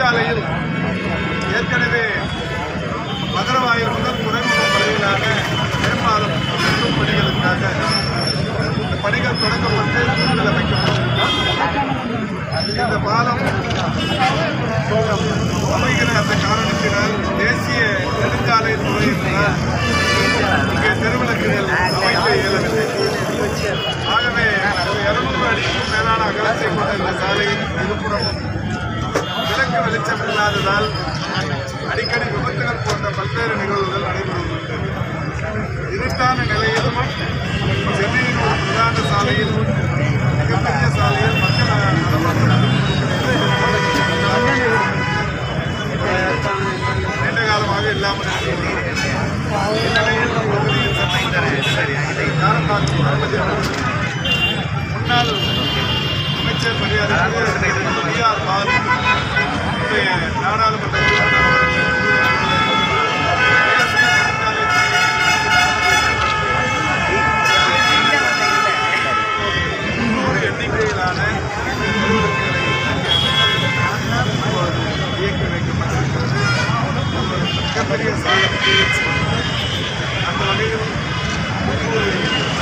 நெடுஞ்சாலையில் ஏற்கனவே மதுரவாயில் முதல் துறைமுகம் வரையிலான மேம்பாலம் கட்டும் பணிகளுக்காக இந்த பணிகள் தொடங்கப்பட்டு தூண்கள் அமைக்கப்பட்டிருக்கிறது இந்த பாலம் அமைகிற அந்த காரணத்தினால் தேசிய நெடுஞ்சாலை துறையினால் இங்கே தெருவிளக்குகள் அமைக்க இயலவில்லை ஆகவே ஒரு இருநூறு அடிக்கும் மேலான அகலத்தை கொண்ட இந்த சாலையின் இருபுறமும் விளக்கு வெளிச்சம் இல்லாததால் அடிக்கடி விபத்துகள் போன்ற பல்வேறு நிகழ்வுகள் நடைபெறுகின்றன இருட்டான நிலையிலும் சென்னையின் ஒரு பிரதான சாலையில் மிகப்பெரிய சாலையில் மக்கள் நடமாட்டம் நீண்ட காலமாக இல்லாமல் இருக்கிறது. இந்நிலையில் பகுதியில் சட்டமன்ற காரம்பாக்கம் தளபதி அவர்கள் முன்னாள் அமைச்சர் மரியாதை பி ஆர் பாலு இன்றைய நாடாளுமன்ற உறுப்பினர் அவர்கள் நூறு எண்ணிக்கையிலான இயக்கி வைக்கப்பட்டிருக்கிறது மிகப்பெரிய சாதனை அந்த வகையில் ஒவ்வொரு